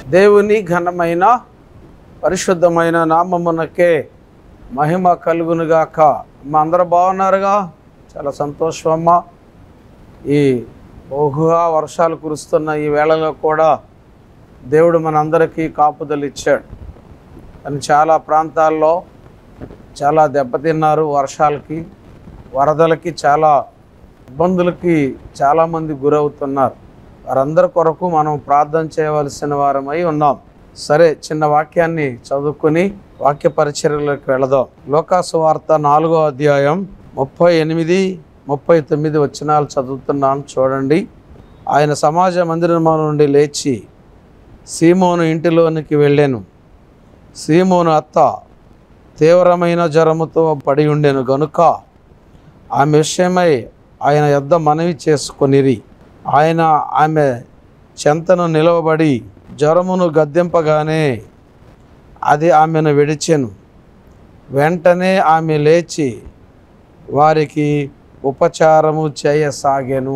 దేవుని ఘనమైన పరిశుద్ధమైన నామమునకే మహిమ కలుగునుగాక మా అందరూ బాగున్నారుగా చాలా సంతోషం అమ్మా ఈ బహుగా వర్షాలు కురుస్తున్న ఈ వేళలో కూడా దేవుడు మనందరికీ కాపుదలు ఇచ్చాడు కానీ చాలా ప్రాంతాల్లో చాలా దెబ్బతిన్నారు వర్షాలకి వరదలకి చాలా ఇబ్బందులకి చాలామంది గురవుతున్నారు వారందరి కొరకు మనం ప్రార్థన చేయవలసిన వారమై ఉన్నాం సరే చిన్న వాక్యాన్ని చదువుకుని వాక్య పరిచర్యలోకి వెళదాం లోకాసు వార్త నాలుగో అధ్యాయం ముప్పై ఎనిమిది ముప్పై తొమ్మిది వచనాలు చదువుతున్నాను చూడండి ఆయన సమాజ మందిరం నుండి లేచి సీమోను ఇంటిలోనికి వెళ్ళాను సీమోను అత్త తీవ్రమైన జ్వరముతో పడి ఉండెను గనుక ఆమె విషయమై ఆయన యొద్ద మనవి చేసుకొనిరి ఆయన ఆమె చెంతను నిలవబడి జ్వరమును గద్దెంపగానే అది ఆమెను విడిచెను వెంటనే ఆమె లేచి వారికి ఉపచారము చేయసాగాను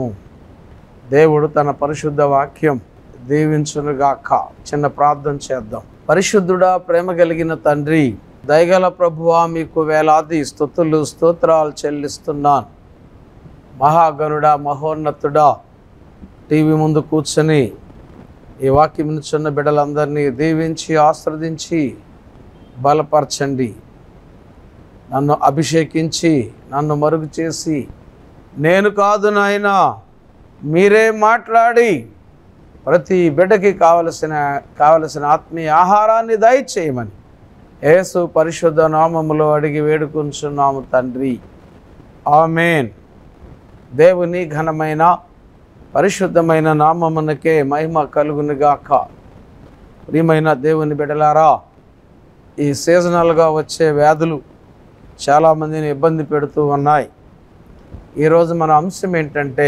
దేవుడు తన పరిశుద్ధ వాక్యం దీవించునుగాక చిన్న ప్రార్థన చేద్దాం పరిశుద్ధుడా ప్రేమ కలిగిన తండ్రి దయగల ప్రభువా మీకు వేలాది స్తుతులు స్తోత్రాలు చెల్లిస్తున్నాను మహాగణుడా మహోన్నతుడా టీవీ ముందు కూర్చొని ఈ వాక్యం చిన్న బిడ్డలందరినీ దీవించి ఆశ్రదించి బలపరచండి నన్ను అభిషేకించి నన్ను మరుగు చేసి నేను కాదు నాయన మీరే మాట్లాడి ప్రతి బిడ్డకి కావలసిన కావలసిన ఆత్మీయ ఆహారాన్ని దయచేయమని యేసు పరిశుద్ధ నామములో అడిగి వేడుకుంటున్నాము తండ్రి ఆమెన్ దేవుని ఘనమైన పరిశుద్ధమైన నామమునకే మహిమ కలుగునుగాక ప్రియమైన దేవుని బిడలారా ఈ సీజనల్గా వచ్చే వ్యాధులు చాలామందిని ఇబ్బంది పెడుతూ ఉన్నాయి ఈరోజు మన అంశం ఏంటంటే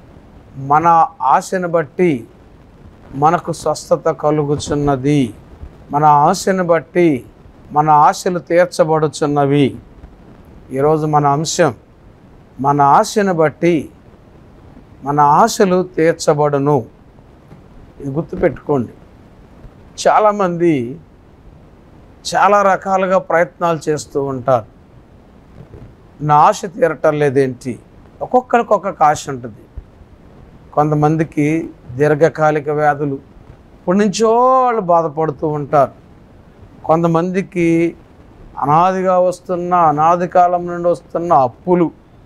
మన ఆశను బట్టి మనకు స్వస్థత కలుగుచున్నది మన ఆశను బట్టి మన ఆశలు తీర్చబడుచున్నవి ఈరోజు మన అంశం మన ఆశను బట్టి మన ఆశలు తీర్చబడును ఇది గుర్తుపెట్టుకోండి చాలామంది చాలా రకాలుగా ప్రయత్నాలు చేస్తూ ఉంటారు నా ఆశ తీరటం లేదేంటి ఒక్కొక్కరికి ఒక్కొక్క ఆశ ఉంటుంది కొంతమందికి దీర్ఘకాలిక వ్యాధులు ఇప్పటి నుంచో వాళ్ళు బాధపడుతూ ఉంటారు కొంతమందికి అనాదిగా వస్తున్న అనాది కాలం నుండి వస్తున్న అప్పులు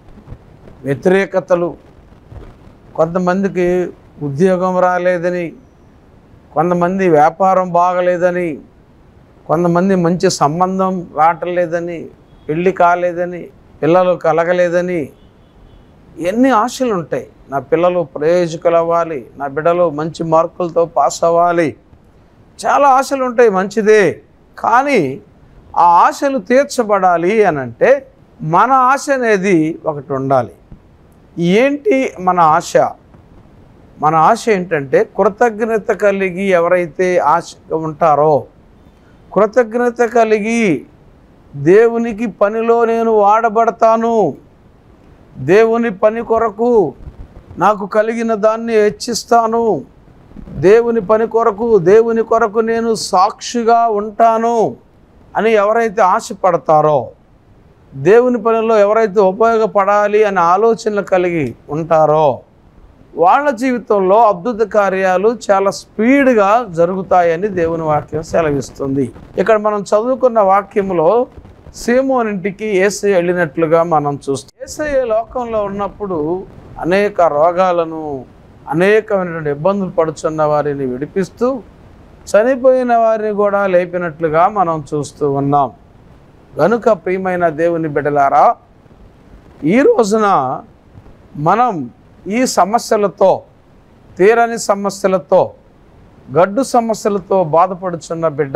వ్యతిరేకతలు కొంతమందికి ఉద్యోగం రాలేదని కొంతమంది వ్యాపారం బాగలేదని కొంతమంది మంచి సంబంధం రావట్లేదని పెళ్ళి కాలేదని పిల్లలు కలగలేదని ఎన్ని ఆశలు ఉంటాయి నా పిల్లలు ప్రయోజకులు అవ్వాలి నా బిడ్డలు మంచి మార్కులతో పాస్ అవ్వాలి చాలా ఆశలు ఉంటాయి మంచిదే కానీ ఆ ఆశలు తీర్చబడాలి అని అంటే మన ఆశ అనేది ఒకటి ఉండాలి ఏంటి మన ఆశ మన ఆశ ఏంటంటే కృతజ్ఞత కలిగి ఎవరైతే ఆశ ఉంటారో కృతజ్ఞత కలిగి దేవునికి పనిలో నేను వాడబడతాను దేవుని పని కొరకు నాకు కలిగిన దాన్ని హెచ్చిస్తాను దేవుని పని కొరకు దేవుని కొరకు నేను సాక్షిగా ఉంటాను అని ఎవరైతే ఆశపడతారో దేవుని పనిలో ఎవరైతే ఉపయోగపడాలి అనే ఆలోచనలు కలిగి ఉంటారో వాళ్ళ జీవితంలో అద్భుత కార్యాలు చాలా స్పీడ్గా జరుగుతాయని దేవుని వాక్యం సెలవిస్తుంది ఇక్కడ మనం చదువుకున్న వాక్యంలో సీమోనింటికి ఏసై వెళ్ళినట్లుగా మనం చూస్తాం ఏసై లోకంలో ఉన్నప్పుడు అనేక రోగాలను అనేకమైనటువంటి ఇబ్బందులు పడుచున్న వారిని విడిపిస్తూ చనిపోయిన వారిని కూడా లేపినట్లుగా మనం చూస్తూ ఉన్నాం గనుక ప్రియమైన దేవుని బిడ్డలారా ఈ రోజున మనం ఈ సమస్యలతో తీరని సమస్యలతో గడ్డు సమస్యలతో బాధపడుచున్న బిడ్డ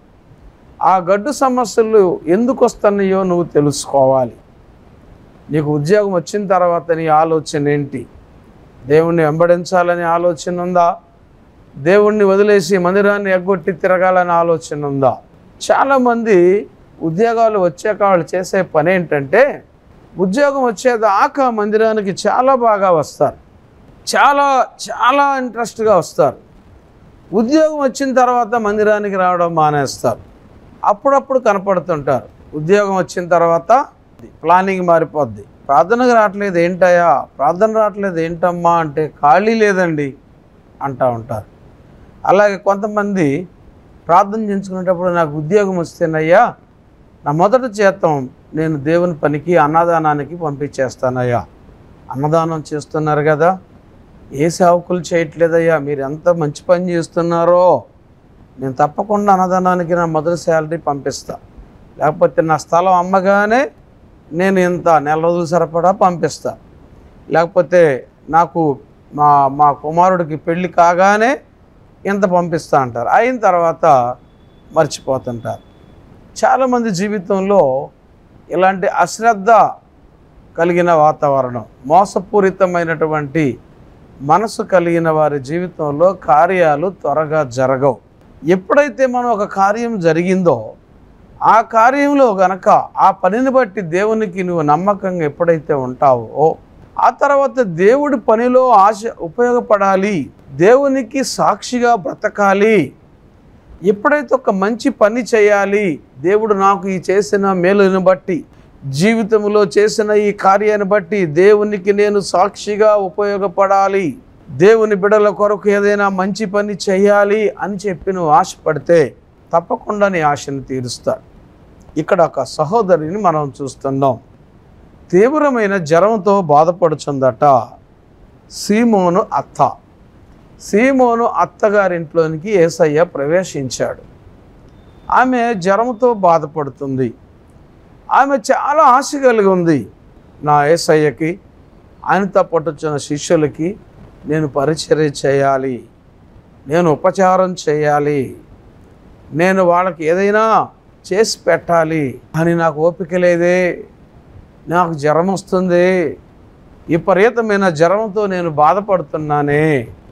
ఆ గడ్డు సమస్యలు ఎందుకు వస్తున్నాయో నువ్వు తెలుసుకోవాలి నీకు ఉద్యోగం వచ్చిన తర్వాత నీ ఆలోచన ఏంటి దేవుణ్ణి వెంబడించాలని ఆలోచన ఉందా దేవుణ్ణి వదిలేసి మందిరాన్ని ఎగ్గొట్టి తిరగాలని ఆలోచన ఉందా చాలామంది ఉద్యోగాలు వచ్చాక వాళ్ళు చేసే పని ఏంటంటే ఉద్యోగం వచ్చేదాకా మందిరానికి చాలా బాగా వస్తారు చాలా చాలా ఇంట్రెస్ట్గా వస్తారు ఉద్యోగం వచ్చిన తర్వాత మందిరానికి రావడం మానేస్తారు అప్పుడప్పుడు కనపడుతుంటారు ఉద్యోగం వచ్చిన తర్వాత ప్లానింగ్ మారిపోద్ది ప్రార్థనకు రావట్లేదు ఏంటయ్యా ప్రార్థన రావట్లేదు ఏంటమ్మా అంటే ఖాళీ లేదండి అంటూ ఉంటారు అలాగే కొంతమంది ప్రార్థన చేయించుకునేటప్పుడు నాకు ఉద్యోగం వస్తేనయ్యా నా మొదటి చేతం నేను దేవుని పనికి అన్నదానానికి పంపించేస్తానయ్యా అన్నదానం చేస్తున్నారు కదా ఏ సేవకులు చేయట్లేదయ్యా మీరు ఎంత మంచి పని చేస్తున్నారో నేను తప్పకుండా అన్నదానానికి నా మొదటి శాలరీ పంపిస్తా లేకపోతే నా స్థలం అమ్మగానే నేను ఇంత నెల రోజులు సరిపడా పంపిస్తా లేకపోతే నాకు మా మా కుమారుడికి పెళ్ళి కాగానే ఇంత పంపిస్తా అంటారు అయిన తర్వాత మర్చిపోతుంటారు చాలామంది జీవితంలో ఇలాంటి అశ్రద్ధ కలిగిన వాతావరణం మోసపూరితమైనటువంటి మనసు కలిగిన వారి జీవితంలో కార్యాలు త్వరగా జరగవు ఎప్పుడైతే మనం ఒక కార్యం జరిగిందో ఆ కార్యంలో గనక ఆ పనిని బట్టి దేవునికి నువ్వు నమ్మకంగా ఎప్పుడైతే ఉంటావో ఆ తర్వాత దేవుడి పనిలో ఆశ ఉపయోగపడాలి దేవునికి సాక్షిగా బ్రతకాలి ఎప్పుడైతే ఒక మంచి పని చేయాలి దేవుడు నాకు ఈ చేసిన మేలుని బట్టి జీవితంలో చేసిన ఈ కార్యాన్ని బట్టి దేవునికి నేను సాక్షిగా ఉపయోగపడాలి దేవుని బిడల కొరకు ఏదైనా మంచి పని చేయాలి అని చెప్పి నువ్వు ఆశపడితే తప్పకుండా నీ ఆశను తీరుస్తాడు ఇక్కడ ఒక సహోదరిని మనం చూస్తున్నాం తీవ్రమైన జ్వరంతో బాధపడుచుందట సీమోను అత్త సీమోను అత్తగారింట్లోనికి ఏసయ్య ప్రవేశించాడు ఆమె జ్వరంతో బాధపడుతుంది ఆమె చాలా ఆశ కలిగి ఉంది నా ఏసయ్యకి ఆయనతో పట్టుచున్న శిష్యులకి నేను పరిచర్య చేయాలి నేను ఉపచారం చేయాలి నేను వాళ్ళకి ఏదైనా చేసి పెట్టాలి అని నాకు ఓపిక లేదే నాకు జ్వరం వస్తుంది విపరీతమైన జ్వరంతో నేను బాధపడుతున్నానే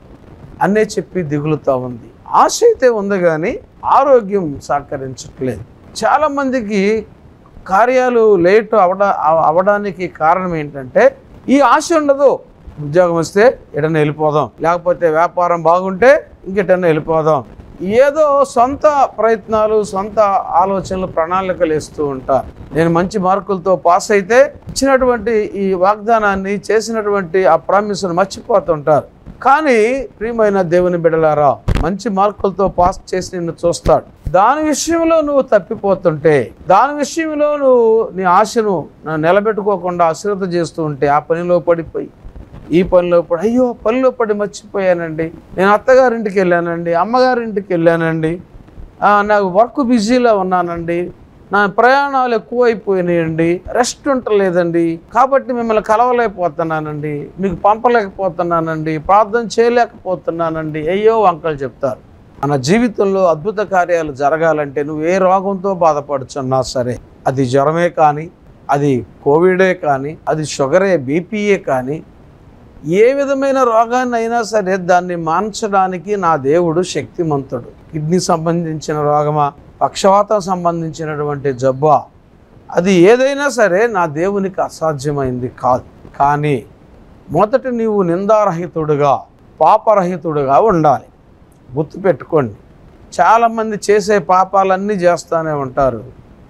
అనే చెప్పి దిగులుతా ఉంది ఆశ అయితే ఉంది కానీ ఆరోగ్యం సహకరించట్లేదు చాలామందికి కార్యాలు లేట్ అవడ అవ- అవడానికి కారణం ఏంటంటే ఈ ఆశ ఉండదు ఉద్యోగం వస్తే ఎటన్నా వెళ్ళిపోదాం లేకపోతే వ్యాపారం బాగుంటే ఇంకెటన్నా వెళ్ళిపోదాం ఏదో సొంత ప్రయత్నాలు సొంత ఆలోచనలు ప్రణాళికలు ఇస్తూ ఉంటారు నేను మంచి మార్కులతో పాస్ అయితే ఇచ్చినటువంటి ఈ వాగ్దానాన్ని చేసినటువంటి ఆ ప్రామిస్ను మర్చిపోతుంటారు కానీ ప్రియమైన దేవుని బిడలారా మంచి మార్కులతో పాస్ చేసి నిన్ను చూస్తాడు దాని విషయంలో నువ్వు తప్పిపోతుంటే దాని విషయంలో నువ్వు నీ ఆశను నిలబెట్టుకోకుండా అశ్రద్ధ చేస్తూ ఉంటే ఆ పనిలో పడిపోయి ఈ పనిలో పడి అయ్యో పనిలో పడి మర్చిపోయానండి నేను అత్తగారింటికి వెళ్ళానండి అమ్మగారింటికి వెళ్ళానండి ఆ, నాకు వర్క్ బిజీలో ఉన్నానండి నా ప్రయాణాలు ఎక్కువైపోయినాయండి రెస్ట్ ఉండలేదండి కాబట్టి మిమ్మల్ని కలవలేకపోతున్నానండి మీకు పంపలేకపోతున్నానండి ప్రార్థన చేయలేకపోతున్నానండి అయ్యో అంకలు చెప్తారు మన జీవితంలో అద్భుత కార్యాలు జరగాలంటే నువ్వు ఏ రోగంతో బాధపడుచున్నా సరే అది జ్వరమే కానీ అది కోవిడే కానీ అది షుగరే బీపీఏ కానీ ఏ విధమైన రోగాన్ని అయినా సరే దాన్ని మాన్చడానికి నా దేవుడు శక్తిమంతుడు కిడ్నీ సంబంధించిన రోగమా పక్షవాతం సంబంధించినటువంటి జబ్బా అది ఏదైనా సరే నా దేవునికి అసాధ్యమైంది కాదు కానీ మొదట నీవు నిందారహితుడుగా పాపరహితుడుగా ఉండాలి గుర్తుపెట్టుకోండి చాలామంది చేసే పాపాలన్నీ చేస్తూనే ఉంటారు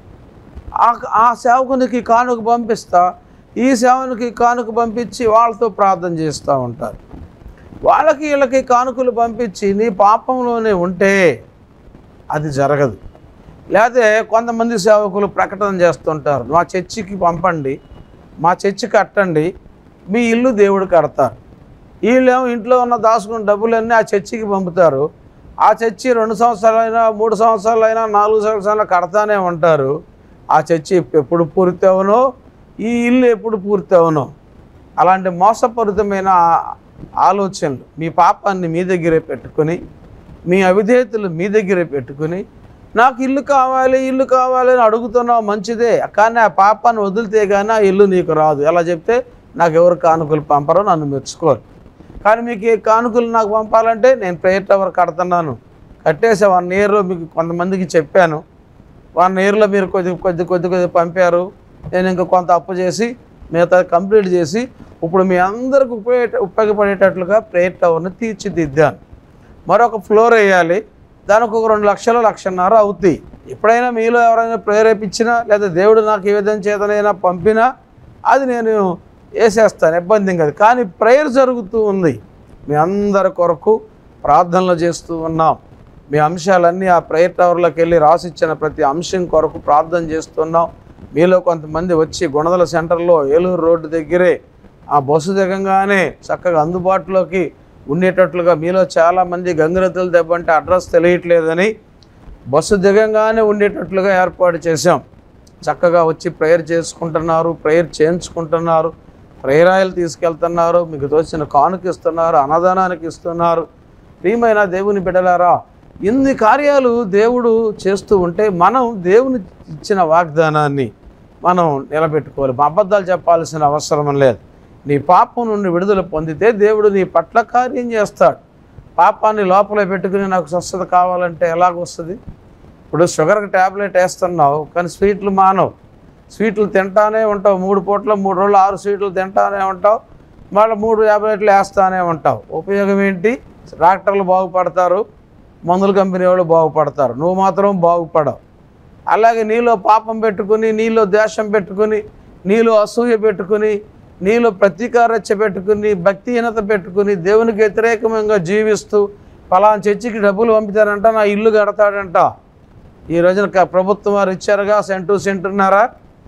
ఆ ఆ సేవకునికి కానుక పంపిస్తా ఈ సేవకునికి కానుక పంపించి వాళ్ళతో ప్రార్థన చేస్తూ ఉంటారు వాళ్ళకి వీళ్ళకి కానుకలు పంపించి నీ పాపంలోనే ఉంటే అది జరగదు లేకపోతే కొంతమంది సేవకులు ప్రకటన చేస్తుంటారు మా చర్చికి పంపండి మా చర్చి కట్టండి మీ ఇల్లు దేవుడు కడతారు వీళ్ళేమో ఇంట్లో ఉన్న దాచుకున్న డబ్బులన్నీ ఆ చర్చికి పంపుతారు ఆ చర్చి రెండు సంవత్సరాలైనా మూడు సంవత్సరాలైనా నాలుగు సంవత్సరాలు కడతానే ఉంటారు ఆ చర్చి ఎప్పుడు పూర్తి అవునో ఈ ఇల్లు ఎప్పుడు పూర్తి అవునో అలాంటి మోసపూరితమైన ఆ- ఆలోచనలు మీ పాపాన్ని మీ దగ్గరే పెట్టుకొని మీ అవిధేయతలు మీ దగ్గరే పెట్టుకొని నాకు ఇల్లు కావాలి ఇల్లు కావాలి అని అడుగుతున్నావు మంచిదే కానీ ఆ పాపాన్ని వదిలితే కానీ ఆ ఇల్లు నీకు రాదు ఎలా చెప్తే నాకు ఎవరు కానుకలు పంపరో నన్ను మెచ్చుకోరు కానీ మీకు ఏ కానుకలు నాకు పంపాలంటే నేను ప్రేయర్ టవర్ కడుతున్నాను కట్టేసే వన్ ఇయర్లో మీకు కొంతమందికి చెప్పాను వన్ ఇయర్లో మీరు కొద్ది కొద్ది కొద్ది కొద్ది పంపారు నేను ఇంకా కొంత అప్పు చేసి మిగతా కంప్లీట్ చేసి ఇప్పుడు మీ అందరికి ఉపయోగ ఉపయోగపడేటట్లుగా ప్రేయర్ టవర్ని తీర్చిదిద్దాను మరొక ఫ్లోర్ వేయాలి దానికి ఒక రెండు లక్షలు లక్షన్నర అవుతాయి ఎప్పుడైనా మీలో ఎవరైనా ప్రేరేపించినా లేదా దేవుడు నాకు ఏ విధంగా చేతనైనా పంపినా అది నేను వేసేస్తాను ఇబ్బంది కాదు కానీ ప్రేయర్ జరుగుతూ ఉంది మీ అందరి కొరకు ప్రార్థనలు చేస్తూ ఉన్నాం మీ అంశాలన్నీ ఆ ప్రేయర్ టవర్లోకి వెళ్ళి రాసిచ్చిన ప్రతి అంశం కొరకు ప్రార్థన చేస్తున్నాం మీలో కొంతమంది వచ్చి గుణదల సెంటర్లో ఏలూరు రోడ్డు దగ్గరే ఆ బస్సు దిగంగానే చక్కగా అందుబాటులోకి ఉండేటట్లుగా మీలో చాలామంది గంగిరెద్దులు దెబ్బంటే అడ్రస్ తెలియట్లేదని బస్సు దిగంగానే ఉండేటట్లుగా ఏర్పాటు చేశాం చక్కగా వచ్చి ప్రేయర్ చేసుకుంటున్నారు ప్రేయర్ చేయించుకుంటున్నారు ప్రేయర్ ఆయిల్ తీసుకెళ్తున్నారు మీకు తోచిన కానుక ఇస్తున్నారు అన్నదానానికి ఇస్తున్నారు ప్రియమైన దేవుని బిడ్డలారా ఇన్ని కార్యాలు దేవుడు చేస్తూ ఉంటే మనం దేవుని ఇచ్చిన వాగ్దానాన్ని మనం నిలబెట్టుకోవాలి మా అబద్ధాలు చెప్పాల్సిన అవసరం లేదు నీ పాపం నుండి విడుదల పొందితే దేవుడు నీ పట్ల కార్యం చేస్తాడు పాపాన్ని లోపల పెట్టుకుని నాకు స్వస్థత కావాలంటే ఎలాగొస్తుంది ఇప్పుడు షుగర్కి ట్యాబ్లెట్ వేస్తున్నావు కానీ స్వీట్లు మానవు స్వీట్లు తింటానే ఉంటావు మూడు పూట్ల మూడు రోజులు ఆరు స్వీట్లు తింటానే ఉంటావు మళ్ళీ మూడు ట్యాబ్లెట్లు వేస్తానే ఉంటావు ఉపయోగం ఏంటి డాక్టర్లు బాగుపడతారు మందుల కంపెనీ వాళ్ళు బాగుపడతారు నువ్వు మాత్రం బాగుపడవు అలాగే నీలో పాపం పెట్టుకుని నీలో ద్వేషం పెట్టుకుని నీలో అసూయ పెట్టుకుని నీలో ప్రతీకారచ్చ పెట్టుకుని భక్తిహీనత పెట్టుకుని దేవునికి వ్యతిరేకంగా జీవిస్తూ ఫలానా చర్చికి డబ్బులు పంపుతారంట నా ఇల్లు కడతాడంట ఈ రోజున క- ప్రభుత్వం వారు ఇచ్చారుగా సెంటు సెంటున్నారా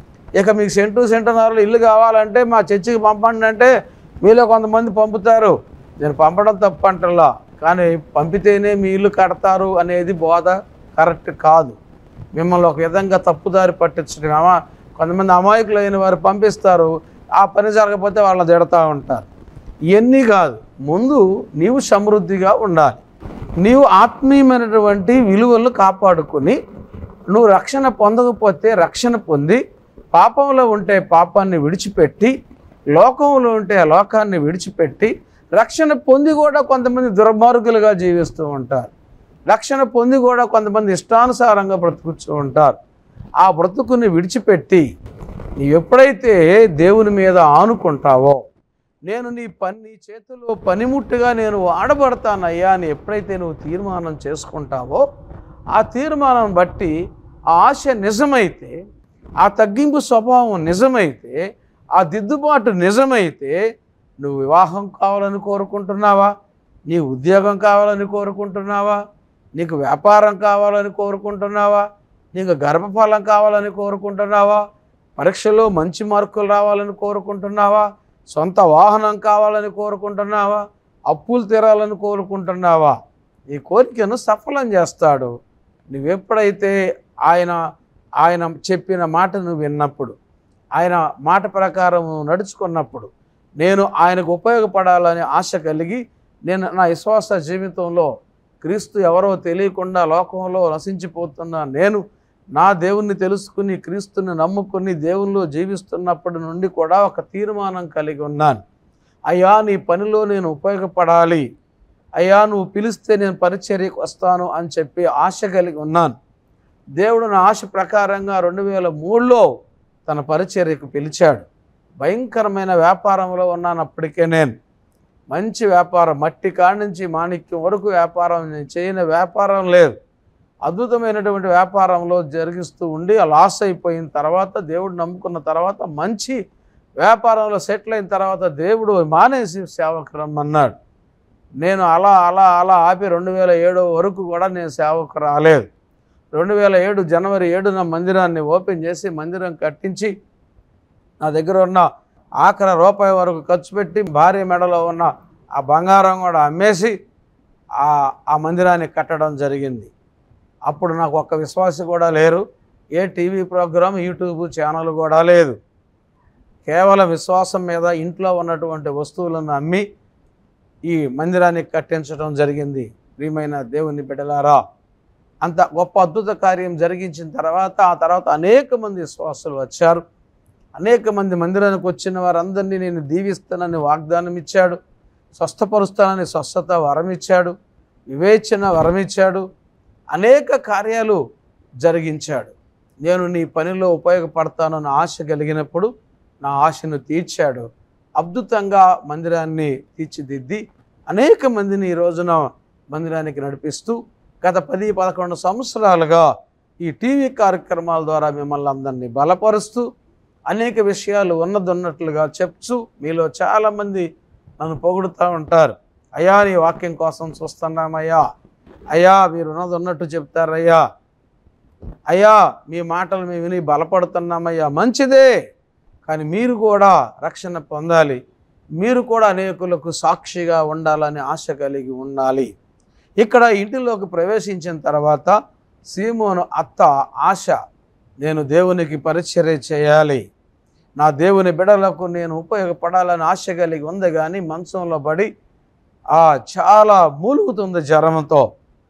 ఇక మీకు సెంటు సెంటున్నరలో ఇల్లు కావాలంటే మా చర్చికి పంపండి అంటే మీలో కొంతమంది పంపుతారు నేను పంపడం తప్పు అంటలా కానీ పంపితేనే మీ ఇల్లు కడతారు అనేది బోధ కరెక్ట్ కాదు మిమ్మల్ని ఒక విధంగా తప్పుదారి పట్టించడం అమా కొంతమంది అమాయకులైన వారు పంపిస్తారు ఆ పని జరగకపోతే వాళ్ళని తిడతా ఉంటారు ఇవన్నీ కాదు ముందు నీవు సమృద్ధిగా ఉండాలి నీవు ఆత్మీయమైనటువంటి విలువలు కాపాడుకొని నువ్వు రక్షణ పొందకపోతే రక్షణ పొంది పాపంలో ఉంటే పాపాన్ని విడిచిపెట్టి లోకంలో ఉంటే ఆ లోకాన్ని విడిచిపెట్టి రక్షణ పొంది కూడా కొంతమంది దుర్మార్గులుగా జీవిస్తూ ఉంటారు రక్షణ పొంది కూడా కొంతమంది ఇష్టానుసారంగా బ్రతుకుతూ ఉంటారు ఆ బ్రతుకుని విడిచిపెట్టి నీవు ఎప్పుడైతే దేవుని మీద ఆనుకుంటావో నేను నీ పని నీ చేతిలో పనిముట్టుగా నేను వాడబడతానయ్యా అని ఎప్పుడైతే నువ్వు తీర్మానం చేసుకుంటావో ఆ తీర్మానం బట్టి ఆ ఆశ నిజమైతే ఆ తగ్గింపు స్వభావం నిజమైతే ఆ దిద్దుబాటు నిజమైతే నువ్వు వివాహం కావాలని కోరుకుంటున్నావా నీ ఉద్యోగం కావాలని కోరుకుంటున్నావా నీకు వ్యాపారం కావాలని కోరుకుంటున్నావా నీకు గర్భఫలం కావాలని కోరుకుంటున్నావా పరీక్షలో మంచి మార్కులు రావాలని కోరుకుంటున్నావా సొంత వాహనం కావాలని కోరుకుంటున్నావా అప్పులు తీరాలని కోరుకుంటున్నావా ఈ కోరికను సఫలం చేస్తాడు నువ్వెప్పుడైతే ఆయన ఆయన చెప్పిన మాట నువ్వు విన్నప్పుడు ఆయన మాట ప్రకారం నువ్వు నడుచుకున్నప్పుడు నేను ఆయనకు ఉపయోగపడాలని ఆశ కలిగి నేను నా విశ్వాస జీవితంలో క్రీస్తు ఎవరో తెలియకుండా లోకంలో నశించిపోతున్న నేను నా దేవుణ్ణి తెలుసుకుని క్రీస్తుని నమ్ముకుని దేవునిలో జీవిస్తున్నప్పటి నుండి కూడా ఒక తీర్మానం కలిగి ఉన్నాను అయ్యా నీ పనిలో నేను ఉపయోగపడాలి అయ్యా నువ్వు పిలిస్తే నేను పరిచర్యకు వస్తాను అని చెప్పి ఆశ కలిగి ఉన్నాను దేవుడు నా ఆశ ప్రకారంగా రెండు వేల మూడులో తన పరిచర్యకు పిలిచాడు భయంకరమైన వ్యాపారంలో ఉన్నాను అప్పటికే నేను మంచి వ్యాపారం మట్టి కాడి నుంచి మాణిక్యం వరకు వ్యాపారం నేను చేయని వ్యాపారం లేదు అద్భుతమైనటువంటి వ్యాపారంలో జరిగిస్తూ ఉండి ఆ లాస్ అయిపోయిన తర్వాత దేవుడు నమ్ముకున్న తర్వాత మంచి వ్యాపారంలో సెటిల్ అయిన తర్వాత దేవుడు మానేసి సేవకు రమ్మన్నాడు నేను అలా అలా అలా ఆపి రెండు వేల ఏడు వరకు కూడా నేను సేవకు రాలేదు రెండు వేల ఏడు జనవరి ఏడున మందిరాన్ని ఓపెన్ చేసి మందిరం కట్టించి నా దగ్గర ఉన్న ఆఖరి రూపాయి వరకు ఖర్చు పెట్టి భార్య మెడలో ఉన్న ఆ బంగారం కూడా అమ్మేసి ఆ ఆ మందిరాన్ని కట్టడం జరిగింది అప్పుడు నాకు ఒక్క విశ్వాసి కూడా లేరు ఏ టీవీ ప్రోగ్రామ్ యూట్యూబ్ ఛానల్ కూడా లేదు కేవలం విశ్వాసం మీద ఇంట్లో ఉన్నటువంటి వస్తువులను అమ్మి ఈ మందిరాన్ని కట్టించడం జరిగింది ప్రియమైన దేవుని బిడ్డలారా అంత గొప్ప అద్భుత కార్యం జరిగించిన తర్వాత ఆ తర్వాత అనేక మంది విశ్వాసులు వచ్చారు అనేక మంది మందిరానికి వచ్చిన వారందరినీ నేను దీవిస్తానని వాగ్దానం ఇచ్చాడు స్వస్థపరుస్తానని స్వస్థత వరం ఇచ్చాడు వివేచన వరం ఇచ్చాడు అనేక కార్యాలు జరిగించాడు నేను నీ పనిలో ఉపయోగపడతానన్న ఆశ కలిగినప్పుడు నా ఆశను తీర్చాడు అద్భుతంగా మందిరాన్ని తీర్చిదిద్ది అనేక మందిని ఈ రోజున మందిరానికి నడిపిస్తూ గత పది పదకొండు సంవత్సరాలుగా ఈ టీవీ కార్యక్రమాల ద్వారా మిమ్మల్ని అందరినీ బలపరుస్తూ అనేక విషయాలు ఉన్నదన్నట్లుగా చెప్తూ మీలో చాలామంది నన్ను పొగుడుతూ ఉంటారు అయ్యా నీ వాక్యం కోసం చూస్తున్నామయ్యా అయ్యా మీరు ఉన్నది ఉన్నట్టు చెప్తారయ్యా అయ్యా మీ మాటలు మేము విని బలపడుతున్నామయ్యా మంచిదే కానీ మీరు కూడా రక్షణ పొందాలి మీరు కూడా అనేకులకు సాక్షిగా ఉండాలని ఆశ కలిగి ఉండాలి ఇక్కడ ఇంటిలోకి ప్రవేశించిన తర్వాత సీమోను అత్త ఆశ నేను దేవునికి పరిచర్య చేయాలి నా దేవుని బిడలకు నేను ఉపయోగపడాలని ఆశ కలిగి ఉంది కానీ మంచంలో పడి ఆ చాలా మూలుగుతుంది జ్వరంతో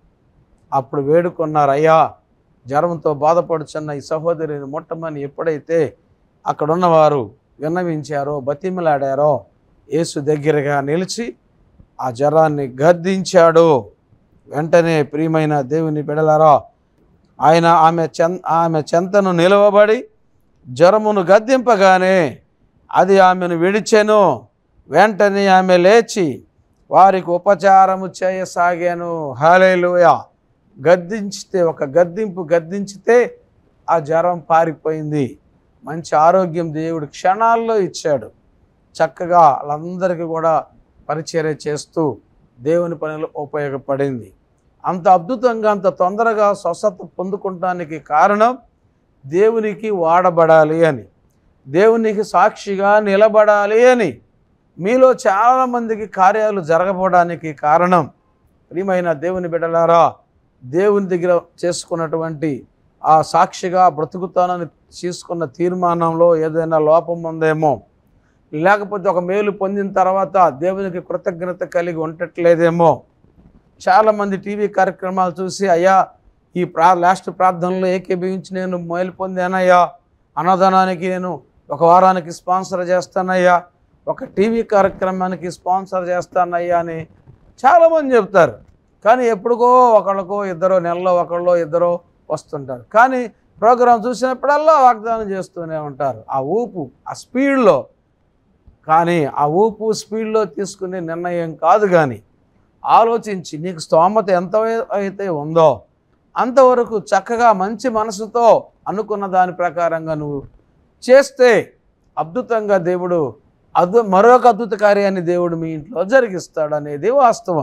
అప్పుడు వేడుకున్నారు అయ్యా జ్వరంతో బాధపడుచున్న ఈ సహోదరిని ముట్టమని ఎప్పుడైతే అక్కడ ఉన్నవారు విన్నవించారో బతిమిలాడారో యేసు దగ్గరగా నిలిచి ఆ జ్వరాన్ని గద్దించాడు వెంటనే ప్రియమైన దేవుని బిడలారా ఆయన ఆమె చెం ఆమె చెంతను నిలవబడి జ్వరమును గద్దింపగానే అది ఆమెను విడిచెను వెంటనే ఆమె లేచి వారికి ఉపచారము చేయసాగాను హాలేలుయ గద్దించితే ఒక గద్దింపు గద్దించితే ఆ జ్వరం పారిపోయింది మంచి ఆరోగ్యం దేవుడు క్షణాల్లో ఇచ్చాడు చక్కగా వాళ్ళందరికీ కూడా పరిచర్య చేస్తూ దేవుని పనిలో ఉపయోగపడింది అంత అద్భుతంగా అంత తొందరగా స్వస్థత పొందుకోవటానికి కారణం దేవునికి వాడబడాలి అని దేవునికి సాక్షిగా నిలబడాలి అని మీలో చాలామందికి కార్యాలు జరగబోవడానికి కారణం ప్రియమైన దేవుని బిడ్డలారా దేవుని దగ్గర చేసుకున్నటువంటి ఆ సాక్షిగా బ్రతుకుతానని తీసుకున్న తీర్మానంలో ఏదైనా లోపం ఉందేమో లేకపోతే ఒక మేలు పొందిన తర్వాత దేవునికి కృతజ్ఞత కలిగి ఉండట్లేదేమో చాలామంది టీవీ కార్యక్రమాలు చూసి అయ్యా ఈ ప్రా లాస్ట్ ప్రార్థనలో ఏకీభవించి నేను మేలు పొందానయ్యా అన్నదానానికి నేను ఒక వారానికి స్పాన్సర్ చేస్తానయ్యా ఒక టీవీ కార్యక్రమానికి స్పాన్సర్ చేస్తానయ్యా అని చాలామంది చెప్తారు కానీ ఎప్పుడుకో ఒకళ్ళకో ఇద్దరో నెలలో ఒకళ్ళో ఇద్దరో వస్తుంటారు కానీ ప్రోగ్రాం చూసినప్పుడల్లా వాగ్దానం చేస్తూనే ఉంటారు ఆ ఊపు ఆ స్పీడ్లో కానీ ఆ ఊపు స్పీడ్లో తీసుకునే నిర్ణయం కాదు కానీ ఆలోచించి నీకు స్తోమత ఎంత అయితే ఉందో అంతవరకు చక్కగా మంచి మనసుతో అనుకున్న దాని ప్రకారంగా నువ్వు చేస్తే అద్భుతంగా దేవుడు అద్భు మరొక అద్భుత కార్యాన్ని దేవుడు మీ ఇంట్లో జరిగిస్తాడు అనేది వాస్తవం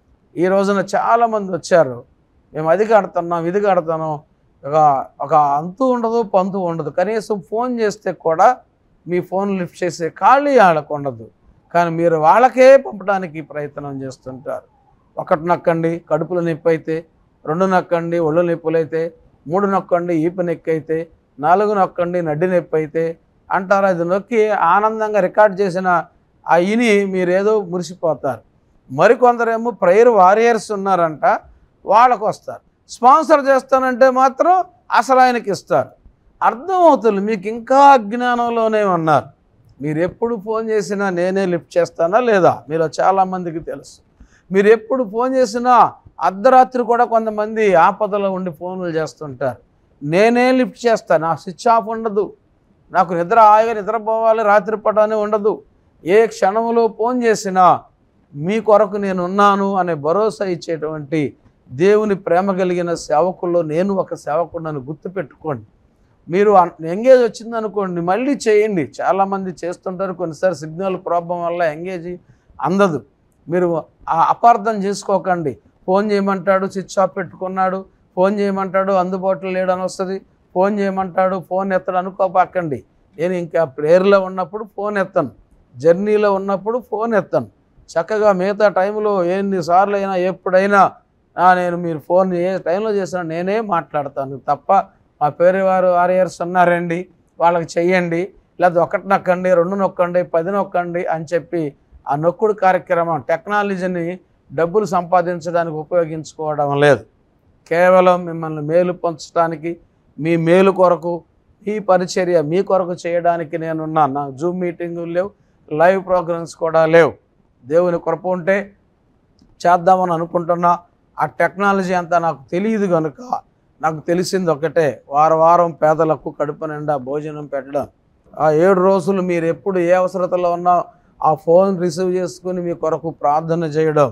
ఈ రోజున చాలామంది వచ్చారు మేము అది కడుతున్నాం ఇది కడుతున్నాం ఒక ఒక అంతు ఉండదు పంతు ఉండదు కనీసం ఫోన్ చేస్తే కూడా మీ ఫోన్ లిఫ్ట్ చేసే ఖాళీ వాళ్ళకు ఉండదు కానీ మీరు వాళ్ళకే పంపడానికి ప్రయత్నం చేస్తుంటారు ఒకటి నక్కండి కడుపులో నొప్పి అయితే రెండు నక్కండి ఒళ్ళు నొప్పులు అయితే మూడు నొక్కండి ఈపు నొక్కి అయితే నాలుగు నొక్కండి నడ్డి నొప్పి అయితే అంటారు అది నొక్కి ఆనందంగా రికార్డ్ చేసిన ఆ ఇని మీరేదో మురిసిపోతారు మరికొందరేమో ప్రేయర్ వారియర్స్ ఉన్నారంట వాళ్ళకు వస్తారు స్పాన్సర్ చేస్తానంటే మాత్రం అసలు ఆయనకి ఇస్తారు అర్థమవుతుంది మీకు ఇంకా అజ్ఞానంలోనే ఉన్నారు మీరు ఎప్పుడు ఫోన్ చేసినా నేనే లిఫ్ట్ చేస్తానా లేదా మీరు చాలామందికి తెలుసు మీరు ఎప్పుడు ఫోన్ చేసినా అర్ధరాత్రి కూడా కొంతమంది ఆపదలో ఉండి ఫోన్లు చేస్తుంటారు నేనే లిఫ్ట్ చేస్తాను నా స్విచ్ ఆఫ్ ఉండదు నాకు నిద్ర హాయిగా నిద్రపోవాలి రాత్రి పడని ఉండదు ఏ క్షణంలో ఫోన్ చేసినా మీ కొరకు నేను ఉన్నాను అనే భరోసా ఇచ్చేటువంటి దేవుని ప్రేమ కలిగిన సేవకుల్లో నేను ఒక సేవకుడిని గుర్తుపెట్టుకోండి మీరు ఎంగేజ్ వచ్చిందనుకోండి మళ్ళీ చేయండి చాలామంది చేస్తుంటారు కొన్నిసారి సిగ్నల్ ప్రాబ్లం వల్ల ఎంగేజ్ అందదు మీరు ఆ అపార్థం చేసుకోకండి ఫోన్ చేయమంటాడు స్విచ్ ఆఫ్ పెట్టుకున్నాడు ఫోన్ చేయమంటాడు అందుబాటులో లేడని వస్తుంది ఫోన్ చేయమంటాడు ఫోన్ ఎత్తడు అనుకోపాకండి నేను ఇంకా ప్రేయర్లో ఉన్నప్పుడు ఫోన్ ఎత్తాను జర్నీలో ఉన్నప్పుడు ఫోన్ ఎత్తాను చక్కగా మిగతా టైంలో ఎన్నిసార్లు అయినా ఎప్పుడైనా "ఆ, నేను మీరు ఫోన్ ఏ టైంలో చేసినా నేనే మాట్లాడతాను తప్ప మా పేరు వారు వారియర్స్ ఉన్నారండి వాళ్ళకి చెయ్యండి లేదా ఒకటి నొక్కండి రెండు నొక్కండి పది నొక్కండి అని చెప్పి ఆ నొక్కుడు కార్యక్రమం టెక్నాలజీని డబ్బులు సంపాదించడానికి ఉపయోగించుకోవడం లేదు కేవలం మిమ్మల్ని మేలు పంచడానికి మీ మేలు కొరకు మీ పరిచర్య మీ కొరకు చేయడానికి నేనున్నాను నాకు జూమ్ మీటింగులు లేవు లైవ్ ప్రోగ్రామ్స్ కూడా లేవు దేవుని కృప ఉంటే చేద్దామని అనుకుంటున్నా ఆ టెక్నాలజీ అంతా నాకు తెలియదు కనుక నాకు తెలిసింది ఒకటే వారం వారం పేదలకు కడుపు నిండా భోజనం పెట్టడం ఆ ఏడు రోజులు మీరు ఎప్పుడు ఏ అవసరతలో ఉన్నా ఆ ఫోన్ రిసీవ్ చేసుకుని మీ కొరకు ప్రార్థన చేయడం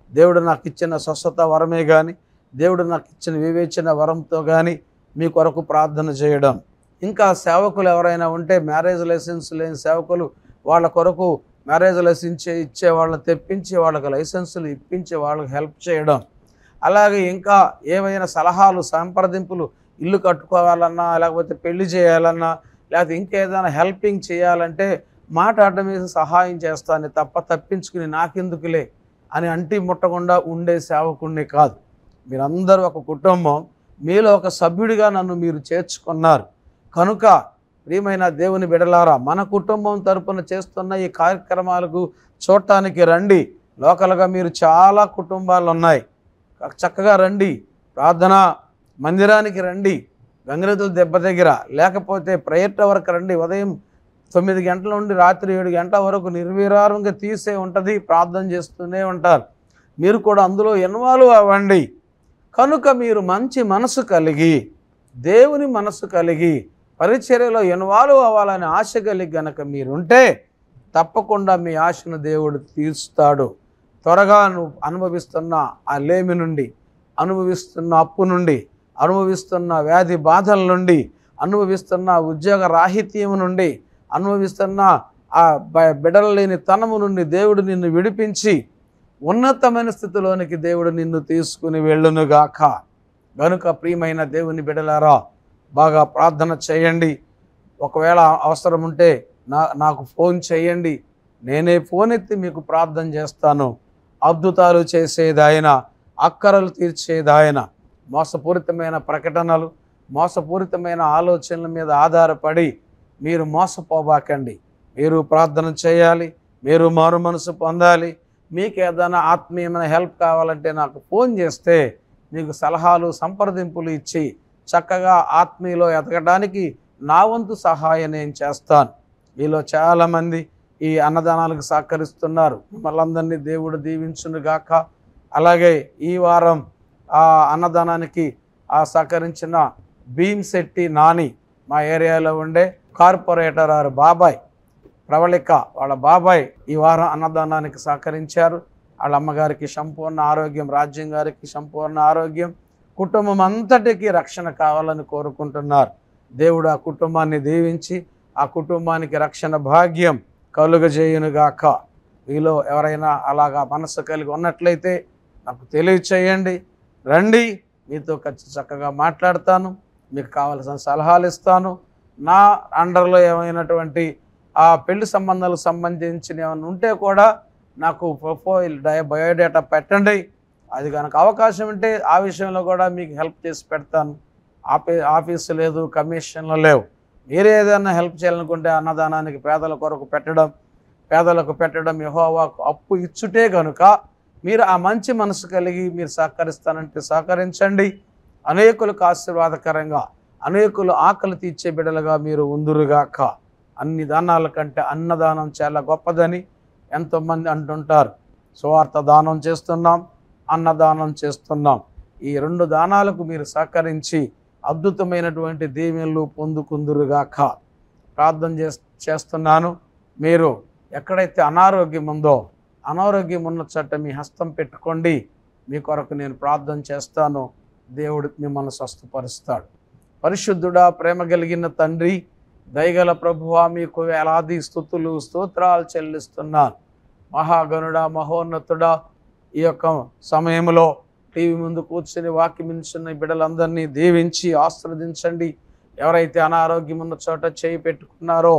దేవుడు నాకు ఇచ్చిన స్వస్థత వరమే కానీ దేవుడు నాకు ఇచ్చిన వివేచన వరంతో కానీ మీ కొరకు ప్రార్థన చేయడం ఇంకా సేవకులు ఎవరైనా ఉంటే మ్యారేజ్ లైసెన్స్ లేని సేవకులు వాళ్ళ కొరకు మ్యారేజ్ లైసెన్స్ ఇచ్చే వాళ్ళని తెప్పించి వాళ్ళకి లైసెన్సులు ఇప్పించి వాళ్ళకి హెల్ప్ చేయడం అలాగే ఇంకా ఏవైనా సలహాలు సంప్రదింపులు ఇల్లు కట్టుకోవాలన్నా లేకపోతే పెళ్లి చేయాలన్నా లేకపోతే ఇంకేదైనా హెల్పింగ్ చేయాలంటే మాట్లాడడం మీద సహాయం చేస్తాను తప్ప తప్పించుకుని నాకెందుకులే అని అంటి ముట్టకుండా ఉండే సేవకుణ్ణి కాదు మీరందరూ ఒక కుటుంబం మీలో ఒక సభ్యుడిగా నన్ను మీరు చేర్చుకున్నారు కనుక ప్రియమైన దేవుని బిడలారా మన కుటుంబం తరపున చేస్తున్న ఈ కార్యక్రమాలకు చూడటానికి రండి లోకల్గా మీరు చాలా కుటుంబాలు ఉన్నాయి చక్కగా రండి ప్రార్థన మందిరానికి రండి గంగిరెద్దుల దెబ్బ దగ్గర లేకపోతే ప్రేయర్ టవర్కి రండి ఉదయం తొమ్మిది గంటల నుండి రాత్రి ఏడు గంటల వరకు నిర్విరామంగా తీసే ఉంటుంది ప్రార్థన చేస్తూనే ఉంటారు మీరు కూడా అందులో ఇన్వాల్వ్ అవ్వండి కనుక మీరు మంచి మనసు కలిగి దేవుని మనసు కలిగి పరిచర్యలో ఇన్వాల్వ్ అవ్వాలని ఆశ కలిగి గనక మీరుంటే తప్పకుండా మీ ఆశను దేవుడు తీరుస్తాడు త్వరగా నువ్వు అనుభవిస్తున్న ఆ లేమి నుండి అనుభవిస్తున్న అప్పు నుండి అనుభవిస్తున్న వ్యాధి బాధల నుండి అనుభవిస్తున్న ఉద్యోగ రాహిత్యం నుండి అనుభవిస్తున్న ఆ బ- బిడల లేని తనము నుండి దేవుడు నిన్ను విడిపించి ఉన్నతమైన స్థితిలోనికి దేవుడు నిన్ను తీసుకుని వెళ్ళునుగాక గనుక ప్రియమైన దేవుని బిడలారా బాగా ప్రార్థన చేయండి ఒకవేళ అవసరం ఉంటే నా నాకు ఫోన్ చేయండి నేనే ఫోన్ ఎత్తి మీకు ప్రార్థన చేస్తాను అద్భుతాలు చేసేది ఆయన అక్కరలు తీర్చేది ఆయన మోసపూరితమైన ప్రకటనలు మోసపూరితమైన ఆలోచనల మీద ఆధారపడి మీరు మోసపోబాకండి మీరు ప్రార్థన చేయాలి మీరు మారు మనసు పొందాలి మీకు ఏదైనా ఆత్మీయమైన హెల్ప్ కావాలంటే నాకు ఫోన్ చేస్తే మీకు సలహాలు సంప్రదింపులు ఇచ్చి చక్కగా ఆత్మీయలో ఎదగడానికి నా వంతు సహాయం నేను చేస్తాను మీలో చాలామంది ఈ అన్నదానాలకు సహకరిస్తున్నారు మిమ్మల్ని అందరినీ దేవుడు దీవించును గాక అలాగే ఈ వారం ఆ అన్నదానానికి ఆ సహకరించిన భీమ్శెట్టి నాని మా ఏరియాలో ఉండే కార్పొరేటర్ ఆరు బాబాయ్ ప్రవళిక వాళ్ళ బాబాయ్ ఈ వారం అన్నదానానికి సహకరించారు వాళ్ళ అమ్మగారికి సంపూర్ణ ఆరోగ్యం రాజ్యం గారికి సంపూర్ణ ఆరోగ్యం కుటుంబం అంతటికి రక్షణ కావాలని కోరుకుంటున్నారు దేవుడు ఆ కుటుంబాన్ని దీవించి ఆ కుటుంబానికి రక్షణ భాగ్యం కలుగజేయునుగాక మీలో ఎవరైనా అలాగా మనసు కలిగి ఉన్నట్లయితే నాకు తెలియచేయండి రండి మీతో ఖచ్చి చక్కగా మాట్లాడతాను మీకు కావలసిన సలహాలు ఇస్తాను నా అండర్లో ఏమైనటువంటి ఆ పెళ్లి సంబంధాలకు సంబంధించిన ఏమైనా ఉంటే కూడా నాకు ప్రొఫైల్ డయ బయోడేటా పెట్టండి అది కనుక అవకాశం ఉంటే ఆ విషయంలో కూడా మీకు హెల్ప్ చేసి పెడతాను ఆఫీ ఆఫీసు లేదు కమిషన్లు లేవు మీరే ఏదైనా హెల్ప్ చేయాలనుకుంటే అన్నదానానికి పేదల కొరకు పెట్టడం పేదలకు పెట్టడం యెహోవాకు అప్పు ఇచ్చుటే కనుక మీరు ఆ మంచి మనసు కలిగి మీరు సహకరిస్తానంటే సహకరించండి అనేకులకు ఆశీర్వాదకరంగా అనేకులు ఆకలి తీర్చే బిడలుగా మీరు ఉందురుగాక అన్ని దానాల కంటే అన్నదానం చాలా గొప్పదని ఎంతోమంది అంటుంటారు సువార్త దానం చేస్తున్నాం అన్నదానం చేస్తున్నాం ఈ రెండు దానాలకు మీరు సహకరించి అద్భుతమైనటువంటి దీవెనలు పొందుకుందురుగాక ప్రార్థన చేస్ చేస్తున్నాను మీరు ఎక్కడైతే అనారోగ్యం ఉందో అనారోగ్యం ఉన్న చోట మీ హస్తం పెట్టుకోండి మీ కొరకు నేను ప్రార్థన చేస్తాను దేవుడు మిమ్మల్ని స్వస్థపరుస్తాడు పరిశుద్ధుడా ప్రేమ కలిగిన తండ్రి దయగల ప్రభువా మీకు వేలాది స్థుతులు స్తోత్రాలు చెల్లిస్తున్నాను మహాగణుడా మహోన్నతుడా ఈ యొక్క సమయంలో టీవీ ముందు కూర్చుని వాక్యం వినిచున్న బిడ్డలందరినీ దీవించి ఆస్వాదించండి ఎవరైతే అనారోగ్యం ఉన్న చోట చేయి పెట్టుకున్నారో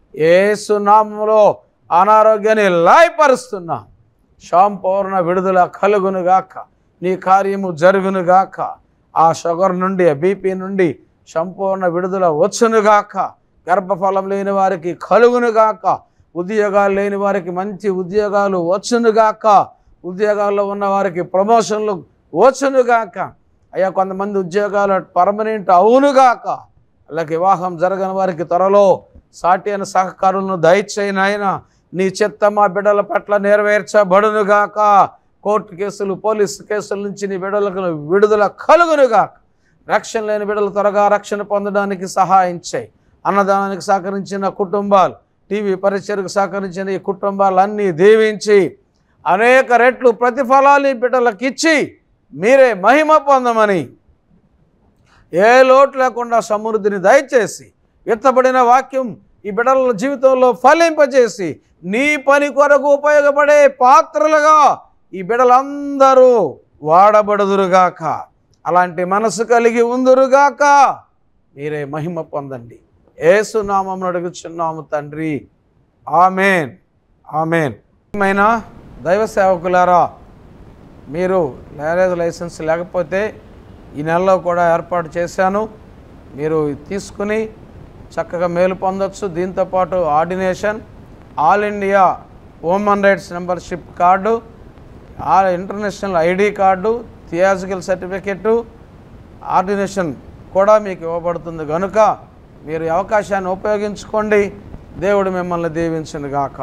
ఏసునామంలో అనారోగ్యాన్ని లాయపరుస్తున్నా సంపూర్ణ విడుదల కలుగునుగాక నీ కార్యము జరుగునుగాక ఆ షుగర్ నుండి ఆ బీపీ నుండి సంపూర్ణ విడుదల వచ్చునుగాక గర్భఫలం లేని వారికి కలుగునుగాక ఉద్యోగాలు లేని వారికి మంచి ఉద్యోగాలు వచ్చునుగాక ఉద్యోగాల్లో ఉన్న వారికి ప్రమోషన్లు వచ్చునుగాక అయ్యా కొంతమంది ఉద్యోగాలు పర్మనెంట్ అవునుగాక అలాగే వివాహం జరగని వారికి త్వరలో సాటి అయిన సహకారులను దయచేయని ఆయన నీ చిత్త మా బిడ్డల పట్ల నెరవేర్చబడునుగాక కోర్టు కేసులు పోలీసు కేసుల నుంచి నీ బిడ్డలకు విడుదల కలుగునుగాక రక్షణ లేని బిడ్డలు త్వరగా రక్షణ పొందడానికి సహాయం చేయి అన్నదానానికి సహకరించిన కుటుంబాలు టీవీ పరిచయకు సహకరించిన ఈ కుటుంబాలన్నీ దీవించి అనేక రెట్లు ప్రతిఫలాలు ఈ బిడ్డలకు ఇచ్చి మీరే మహిమ పొందమని ఏ లోటు లేకుండా సమృద్ధిని దయచేసి ఎత్తబడిన వాక్యం ఈ బిడ్డల జీవితంలో ఫలింపజేసి నీ పని కొరకు ఉపయోగపడే పాత్రలుగా ఈ బిడ్డలందరూ వాడబడుదురుగాక అలాంటి మనసు కలిగి ఉందురుగాక మీరే మహిమ పొందండి ఏసునామం అడుగుచున్నాము తండ్రి ఆమెన్ ఆమెన్ మైన దైవ సేవకులారా మీరు మ్యారేజ్ లైసెన్స్ లేకపోతే ఈ నెలలో కూడా ఏర్పాటు చేశాను మీరు తీసుకుని చక్కగా మేలు పొందొచ్చు దీంతోపాటు ordination all India human rights membership card all international ID card theological certificate ordination కూడా మీకు ఇవ్వబడుతుంది కనుక మీరు ఈ అవకాశాన్ని ఉపయోగించుకోండి దేవుడు మిమ్మల్ని దీవించును గాక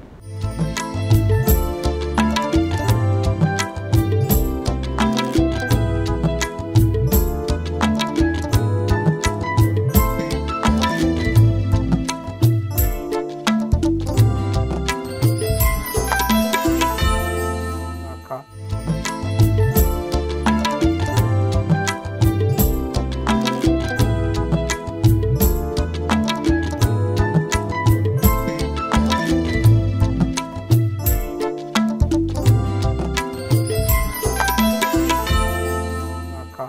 గాక. గాక.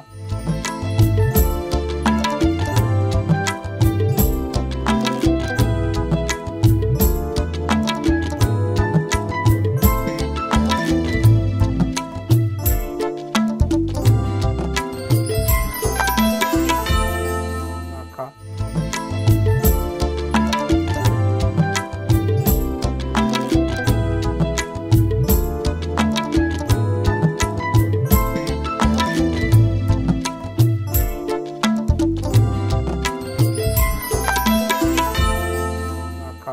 గాక. గాక.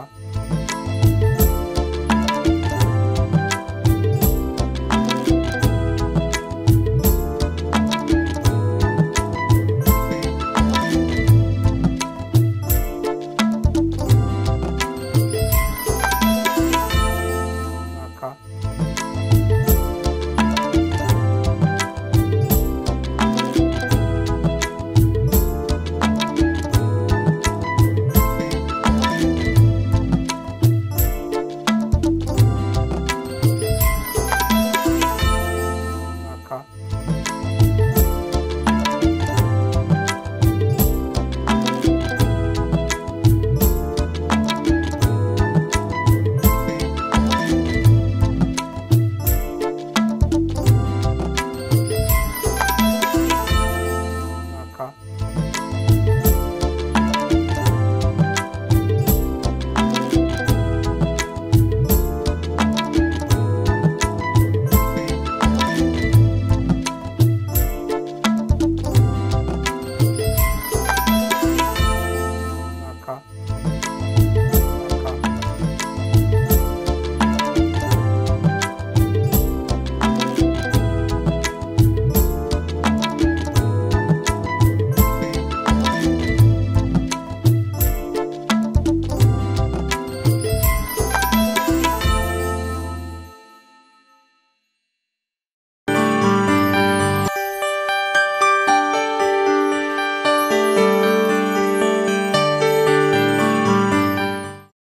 గాక. గాక. గాక. గాక.